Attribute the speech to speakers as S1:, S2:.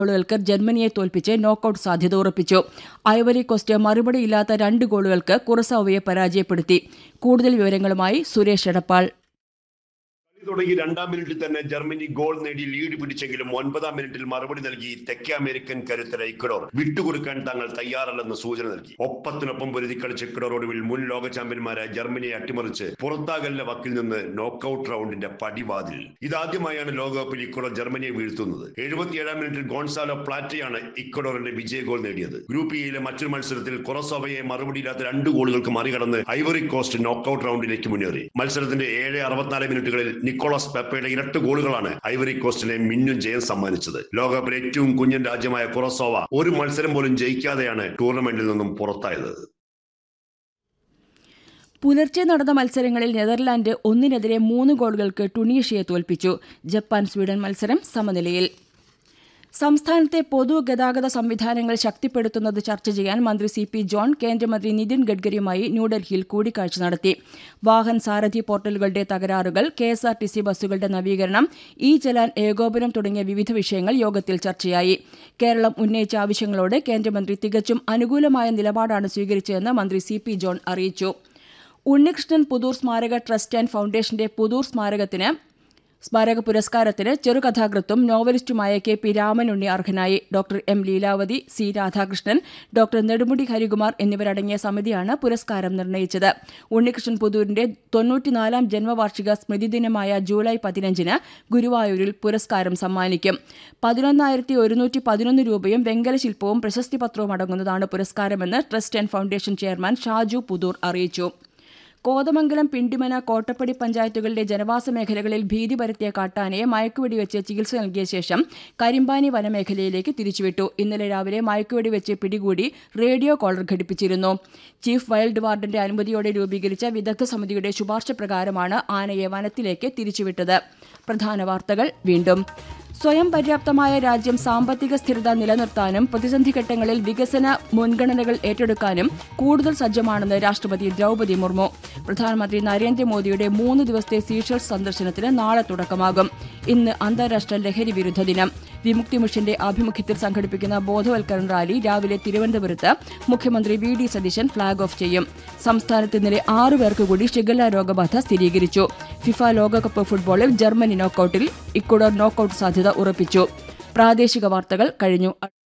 S1: ഗോളുകൾക്ക് ജർമ്മനിയെ തോൽപ്പിച്ച് നോക്കൌട്ട് സാധ്യത ഉറപ്പിച്ചു ഐവറി കോസ്റ്റ് മറുപടിയില്ലാത്ത രണ്ട് ഗോളുകൾക്ക് കുറസാവയെ പരാജയപ്പെടുത്തി കൂടുതൽ വിവരങ്ങളുമായി സുരേഷ് എടപ്പാൾ
S2: കളി തുടങ്ങി രണ്ടാം മിനിറ്റിൽ തന്നെ ജർമ്മനി ഗോൾ നേടി ലീഡ് പിടിച്ചെങ്കിലും ഒൻപതാം മിനിറ്റിൽ മറുപടി നൽകി തെക്കേ അമേരിക്കൻ കരുത്തര ഇക്വഡോർ വിട്ടുകൊടുക്കാൻ തങ്ങൾ തയ്യാറല്ലെന്ന് സൂചന നൽകി ഒപ്പത്തിനൊപ്പം പൊരുതി കളിച്ച ഇക്വഡോർ ഒടുവിൽ മുൻ ലോക ചാമ്പ്യന്മാരായ ജർമ്മനിയെ അട്ടിമറിച്ച് പുറത്താകലിന്റെ വക്കിൽ നിന്ന് നോക്കൌട്ട് റൗണ്ടിന്റെ പടിവാതിൽ ഇതാദ്യമായാണ് ലോകകപ്പിൽ ഇക്വഡോർ ജർമ്മനിയെ വീഴ്ത്തുന്നത് എഴുപത്തിയേഴാം മിനിറ്റിൽ ഗോൺസാലോ പ്ലാറ്റയാണ് ഇക്വഡോറിന്റെ വിജയ ഗോൾ നേടിയത് ഗ്രൂപ്പ് ഇയിലെ മറ്റൊരു മത്സരത്തിൽ കൊറസോവയെ മറുപടിയില്ലാത്ത രണ്ട് ഗോളുകൾക്ക് മറികടന്ന് ഐവറി കോസ്റ്റ് നോക്കൌട്ട് റൗണ്ടിലേക്ക് മുന്നേറി മത്സരത്തിന്റെ ഏഴ് അറുപത്തിനാല് മിനിറ്റുകളിൽ നിക്കോളാസ് പെപ്പയുടെ ഇരട്ട ഗോളുകളാണ് ഐവറി കോസ്റ്റിനെ മിന്നും ജയം സമ്മാനിച്ചത് ലോകകപ്പിലെ ഏറ്റവും കുഞ്ഞൻ രാജ്യമായ കുറസോവ ഒരു മത്സരം പോലും ജയിക്കാതെയാണ് ടൂർണമെന്റിൽ നിന്നും പുറത്തായത്
S1: പുലർച്ചെ നടന്ന മത്സരങ്ങളിൽ നെതർലാൻഡ് ഒന്നിനെതിരെ മൂന്ന് ഗോളുകൾക്ക് ടുണീഷ്യയെ തോൽപ്പിച്ചു ജപ്പാൻ സ്വീഡൻ മത്സരം സമനിലയിൽ സംസ്ഥാനത്തെ പൊതുഗതാഗത സംവിധാനങ്ങൾ ശക്തിപ്പെടുത്തുന്നത് ചർച്ച ചെയ്യാൻ മന്ത്രി സി പി ജോൺ കേന്ദ്രമന്ത്രി നിതിൻ ഗഡ്കരിയുമായി ന്യൂഡൽഹിയിൽ കൂടിക്കാഴ്ച നടത്തി വാഹൻ സാരഥി പോർട്ടലുകളുടെ തകരാറുകൾ K S R T C ബസ്സുകളുടെ നവീകരണം ഇ ചലാൻ ഏകോപനം തുടങ്ങിയ വിവിധ വിഷയങ്ങൾ യോഗത്തിൽ ചർച്ചയായി കേരളം ഉന്നയിച്ച ആവശ്യങ്ങളോട് കേന്ദ്രമന്ത്രി തികച്ചും അനുകൂലമായ നിലപാടാണ് സ്വീകരിച്ചതെന്ന് മന്ത്രി സി പി ജോൺ അറിയിച്ചു ഉണ്ണികൃഷ്ണൻ പുതൂർ സ്മാരക ട്രസ്റ്റ് ആൻഡ് ഫൗണ്ടേഷന്റെ പുതൂർ സ്മാരകത്തിന് സ്മാരക പുരസ്കാരത്തിന് ചെറുകഥാകൃത്തും നോവലിസ്റ്റുമായ കെ പി രാമനുണ്ണി അർഹനായി doctor M Leelavathi C Radhakrishnan doctor Nedumudi Harikumar എന്നിവരടങ്ങിയ സമിതിയാണ് പുരസ്കാരം നിർണയിച്ചത് ഉണ്ണികൃഷ്ണൻ പുതൂരിന്റെ തൊണ്ണൂറ്റിനാലാം ജന്മവാർഷിക സ്മൃതിദിനമായ ജൂലൈ പതിനഞ്ചിന് ഗുരുവായൂരിൽ പുരസ്കാരം സമ്മാനിക്കും പതിനൊന്നായിരത്തി ഒരുന്നൂറ്റി പതിനൊന്ന് രൂപയും വെങ്കല ശില്പവും പ്രശസ്തി പത്രവും അടങ്ങുന്നതാണ് പുരസ്കാരമെന്ന് trust and foundation chairman Shaju Puthur അറിയിച്ചു കോതമംഗലം പിണ്ടിമന കോട്ടപ്പടി പഞ്ചായത്തുകളിലെ ജനവാസ മേഖലകളിൽ ഭീതി പരത്തിയ കാട്ടാനയെ മയക്കുവെടിവെച്ച് ചികിത്സ നൽകിയ ശേഷം കരിമ്പാനി വനമേഖലയിലേക്ക് തിരിച്ചുവിട്ടു ഇന്നലെ രാവിലെ മയക്കുവെടിവെച്ച് പിടികൂടി റേഡിയോ കോളർ ഘടിപ്പിച്ചിരുന്നു ചീഫ് വൈൽഡ് വാർഡന്റെ അനുമതിയോടെ രൂപീകരിച്ച വിദഗ്ധ സമിതിയുടെ ശുപാർശ പ്രകാരമാണ് ആനയെ വനത്തിലേക്ക് തിരിച്ചുവിട്ടത് പ്രധാന വാർത്തകൾ വീണ്ടും സ്വയം പര്യാപ്തമായ രാജ്യം സാമ്പത്തിക സ്ഥിരത നിലനിർത്താനും പ്രതിസന്ധി ഘട്ടങ്ങളിൽ വികസന മുൻഗണനകൾ ഏറ്റെടുക്കാനും കൂടുതൽ സജ്ജമാണെന്ന് രാഷ്ട്രപതി ദ്രൗപതി മുർമു പ്രധാനമന്ത്രി നരേന്ദ്രമോദിയുടെ മൂന്ന് ദിവസത്തെ സീഷൽസ് സന്ദർശനത്തിന് നാളെ തുടക്കമാകും ഇന്ന് അന്താരാഷ്ട്ര ലഹരി വിരുദ്ധ ദിനം വിമുക്തി മിഷന്റെ ആഭിമുഖ്യത്തിൽ സംഘടിപ്പിക്കുന്ന ബോധവൽക്കരണ റാലി രാവിലെ തിരുവനന്തപുരത്ത് മുഖ്യമന്ത്രി V D Satheesan flag off ചെയ്യും സംസ്ഥാനത്ത് ഇന്നലെ ആറു പേർക്ക് കൂടി ഷിഗല്ല രോഗബാധ സ്ഥിരീകരിച്ചു ഫിഫ ലോകകപ്പ് ഫുട്ബോളിൽ ജർമ്മനി നോക്കൌട്ടിൽ ഇക്വഡോർ നോക്കൌട്ട് സാധ്യത ഉറപ്പിച്ചു പ്രാദേശിക വാർത്തകൾ കഴിഞ്ഞു